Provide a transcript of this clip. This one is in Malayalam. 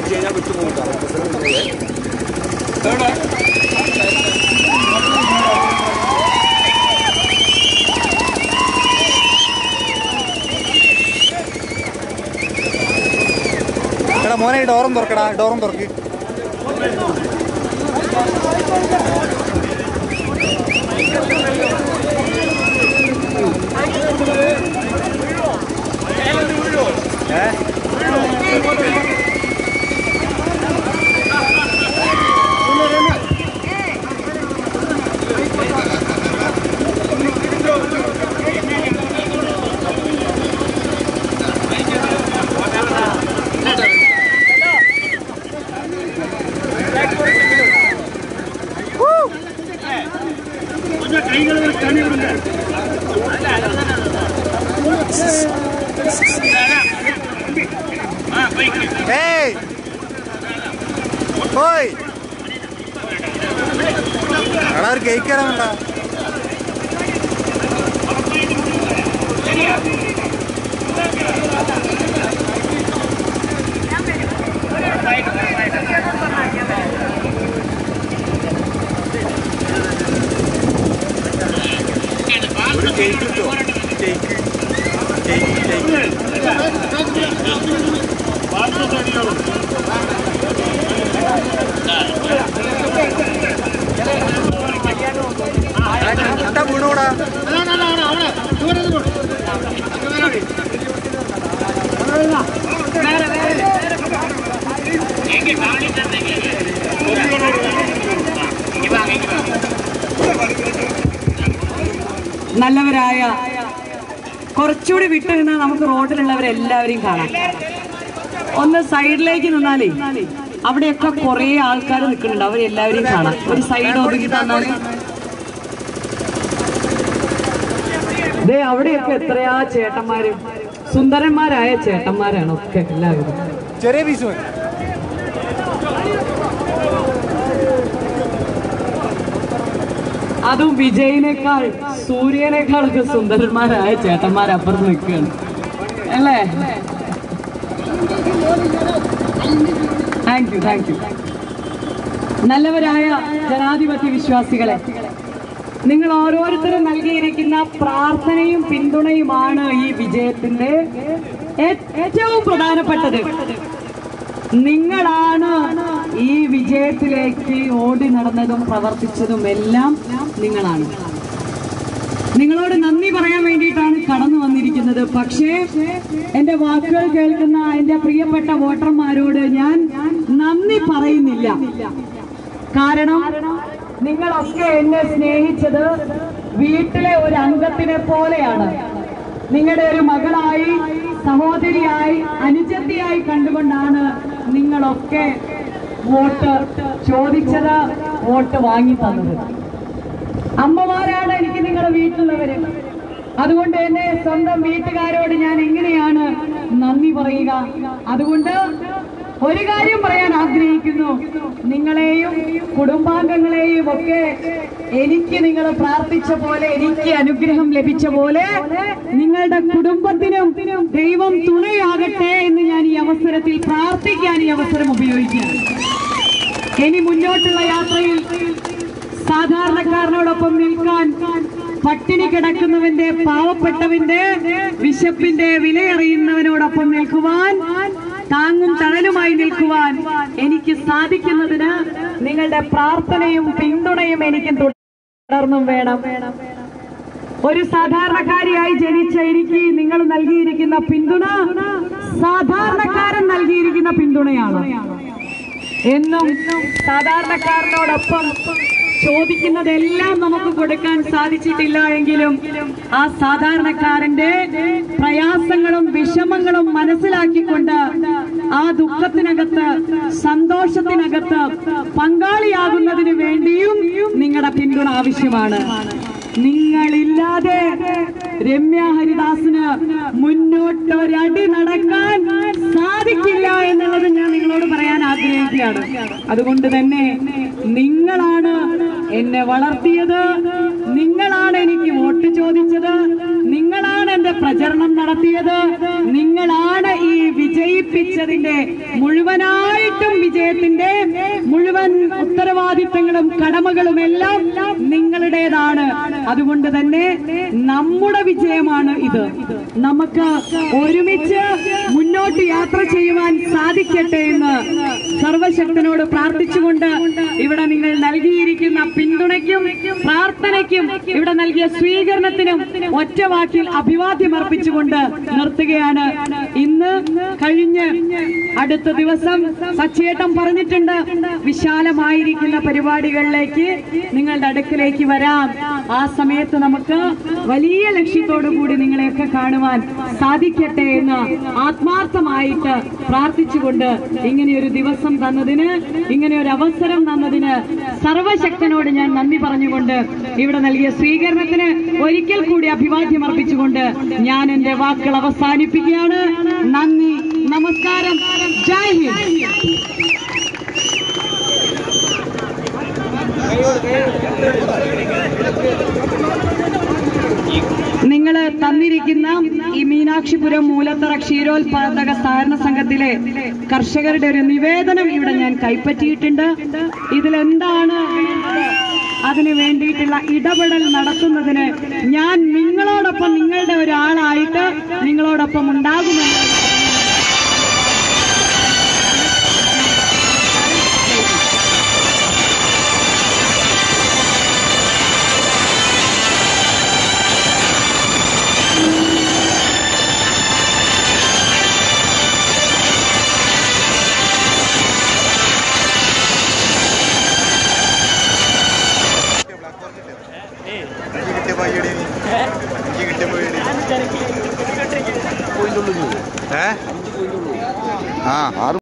ചോദിച്ചു കഴിഞ്ഞാൽ വിട്ടുപോകും കേട്ടോ. പ്രസിഡന്റ് എടാ മോനെ ഈ ഡോറും തുറക്കടാ ഡോറും തുറക്ക് ഏയ് ഓയ് എടാ ഒരു കേക്ക് തരാനുണ്ടാ ഒരു കേക്ക് കിട്ടുമോ കേക്ക് കേക്ക് കേക്ക് മുട്ട വീണൂടാ നല്ലവരായ കുറച്ചുകൂടി വിട്ടു നിന്നാൽ നമുക്ക് റോഡിലുള്ളവരെല്ലാവരെയും കാണാം ഒന്ന് സൈഡിലേക്ക് നിന്നാലേ അവിടെയൊക്കെ കുറെ ആൾക്കാർ നിൽക്കുന്നുണ്ട് അവരെല്ലാവരെയും കാണാം ഒരു സൈഡ് ഒതുക്കി തന്നാല് ദേ അവിടെയൊക്കെ എത്രയാ ചേട്ടന്മാര് സുന്ദരന്മാരായ ചേട്ടന്മാരാണ് ഒക്കെ എല്ലാവരും ചെറിയ പീസ് മതി അതും വിജയിനേക്കാൾ സൂര്യനേക്കാളൊക്കെ സുന്ദരന്മാരായ ചേട്ടന്മാർ അപ്പുറത്ത് നിൽക്കുകയാണ് അല്ലേ താങ്ക് യു താങ്ക് യു നല്ലവരായ ജനാധിപത്യ വിശ്വാസികളെ നിങ്ങൾ ഓരോരുത്തരും നൽകിയിരിക്കുന്ന പ്രാർത്ഥനയും പിന്തുണയുമാണ് ഈ വിജയത്തിന്റെ ഏ- ഏറ്റവും പ്രധാനപ്പെട്ടത് നിങ്ങളാണ് ഈ വിജയത്തിലേക്ക് ഓടി നടന്നതും പ്രവർത്തിച്ചതും എല്ലാം നിങ്ങളാണ് നിങ്ങളോട് നന്ദി പറയാൻ വേണ്ടിയിട്ടാണ് കടന്നു വന്നിരിക്കുന്നത് പക്ഷേ എന്റെ വാക്കുകൾ കേൾക്കുന്ന എന്റെ പ്രിയപ്പെട്ട വോട്ടർമാരോട് ഞാൻ നന്ദി പറയുന്നില്ല കാരണം നിങ്ങളൊക്കെ എന്നെ സ്നേഹിച്ചത് വീട്ടിലെ ഒരു അംഗത്തിനെ പോലെയാണ് നിങ്ങളുടെ ഒരു മകളായി സഹോദരിയായി അനുജത്തിയായി കണ്ടുകൊണ്ടാണ് നിങ്ങളൊക്കെ വോട്ട് ചോദിച്ചത് വോട്ട് വാങ്ങി തന്നത് അമ്മമാരാണ് എനിക്ക് നിങ്ങളുടെ വീട്ടിലുള്ളവര് അതുകൊണ്ട് എന്നെ സ്വന്തം വീട്ടുകാരോട് ഞാൻ എങ്ങനെയാണ് നന്ദി പറയുക അതുകൊണ്ട് ഒരു കാര്യം പറയാൻ ആഗ്രഹിക്കുന്നു നിങ്ങളെയും കുടുംബാംഗങ്ങളെയും ഒക്കെ എനിക്ക് നിങ്ങൾ പ്രാർത്ഥിച്ച പോലെ എനിക്ക് അനുഗ്രഹം ലഭിച്ച പോലെ നിങ്ങളുടെ കുടുംബത്തിനും ദൈവം തുണയാകട്ടെ എന്ന് ഞാൻ ഈ അവസരത്തിൽ പ്രാർത്ഥിക്കാൻ ഈ അവസരം ഉപയോഗിക്കുകയാണ് ഇനി മുന്നോട്ടുള്ള യാത്രയിൽ സാധാരണക്കാരനോടൊപ്പം നിൽക്കാൻ പട്ടിണി കിടക്കുന്നവന്റെ പാവപ്പെട്ടവന്റെ വിശപ്പിന്റെ വിലയറിയുന്നവനോടൊപ്പം നിൽക്കുവാൻ താങ്ങും തണലുമായി നിൽക്കുവാൻ എനിക്ക് സാധിക്കുന്നതിന് നിങ്ങളുടെ പ്രാർത്ഥനയും പിന്തുണയും എനിക്ക് തുടർന്നും വേണം ഒരു സാധാരണക്കാരിയായി ജനിച്ച എനിക്ക് നിങ്ങൾ നൽകിയിരിക്കുന്ന പിന്തുണ സാധാരണക്കാരൻ നൽകിയിരിക്കുന്ന പിന്തുണയാണ് എന്നും സാധാരണക്കാരനോടൊപ്പം ചോദിക്കുന്നതെല്ലാം നമുക്ക് കൊടുക്കാൻ സാധിച്ചിട്ടില്ല എങ്കിലും ആ സാധാരണക്കാരന്റെ പ്രയാസങ്ങളും വിഷമങ്ങളും മനസ്സിലാക്കിക്കൊണ്ട് ആ ദുഃഖത്തിനകത്ത് സന്തോഷത്തിനകത്ത് പങ്കാളിയാകുന്നതിന് വേണ്ടിയും നിങ്ങളുടെ പിന്തുണ ആവശ്യമാണ് നിങ്ങളില്ലാതെ രമ്യ ഹരിദാസിന് മുന്നോട്ടൊരടി നടക്കാൻ സാധിക്കില്ല എന്നുള്ളത് ഞാൻ നിങ്ങളോട് പറയാൻ ആഗ്രഹിക്കുകയാണ് അതുകൊണ്ട് തന്നെ നിങ്ങളാണ് എന്നെ വളർത്തിയത് നിങ്ങളാണ് എനിക്ക് വോട്ട് ചോദിച്ചത് നിങ്ങളാണ് എന്റെ പ്രചരണം നടത്തിയത് നിങ്ങളാണ് ഈ വിജയിപ്പിച്ചതിന്റെ മുഴുവനായി തീർച്ചയായിട്ടും വിജയത്തിന്റെ മുഴുവൻ ഉത്തരവാദിത്തങ്ങളും കടമകളും എല്ലാം നിങ്ങളുടേതാണ് അതുകൊണ്ട് തന്നെ നമ്മുടെ വിജയമാണ് ഇത് നമുക്ക് ഒരുമിച്ച് മുന്നോട്ട് യാത്ര ചെയ്യുവാൻ സാധിക്കട്ടെ എന്ന് സർവശക്തനോട് പ്രാർത്ഥിച്ചുകൊണ്ട് ഇവിടെ നിങ്ങൾ നൽകിയിരിക്കുന്ന പിന്തുണയ്ക്കും പ്രാർത്ഥനയ്ക്കും ഇവിടെ നൽകിയ സ്വീകരണത്തിനും ഒറ്റ വാക്കിൽ അഭിവാദ്യം അർപ്പിച്ചുകൊണ്ട് നിർത്തുകയാണ് ഇന്ന് കഴിഞ്ഞ് അടുത്ത ദിവസം സച്ചേട്ടം പറഞ്ഞിട്ടുണ്ട് വിശാലമായിരിക്കുന്ന പരിപാടികളിലേക്ക് നിങ്ങളുടെ അടുക്കിലേക്ക് വരാം ആ സമയത്ത് നമുക്ക് വലിയ ലക്ഷ്യത്തോടു കൂടി നിങ്ങളെയൊക്കെ കാണുവാൻ സാധിക്കട്ടെ എന്ന് ആത്മാർത്ഥമായിട്ട് പ്രാർത്ഥിച്ചുകൊണ്ട് ഇങ്ങനെ ഒരു ദിവസം തന്നതിന് ഇങ്ങനെ ഒരു അവസരം തന്നതിന് സർവശക്തനോട് ഞാൻ നന്ദി പറഞ്ഞുകൊണ്ട് ഇവിടെ നൽകിയ സ്വീകരണത്തിന് ഒരിക്കൽ കൂടി അഭിവാദ്യം അർപ്പിച്ചുകൊണ്ട് ഞാൻ എന്റെ വാക്കുകൾ അവസാനിപ്പിക്കുകയാണ് നന്ദി നമസ്കാരം ജയ് ഹിന്ദ് നിങ്ങൾ തന്നിരിക്കുന്ന ഈ മീനാക്ഷിപുരം മൂലത്തറ ക്ഷീരോത്പാദക സഹകരണ സംഘത്തിലെ കർഷകരുടെ ഒരു നിവേദനം ഇവിടെ ഞാൻ കൈപ്പറ്റിയിട്ടുണ്ട് ഇതിലെന്താണ് വേണ്ടത്? അതിന് വേണ്ടിയിട്ടുള്ള ഇടപെടൽ നടത്തുന്നതിന് ഞാൻ നിങ്ങളോടൊപ്പം നിങ്ങളുടെ ഒരാളായിട്ട് നിങ്ങളോടൊപ്പം ഉണ്ടാകുമെന്ന്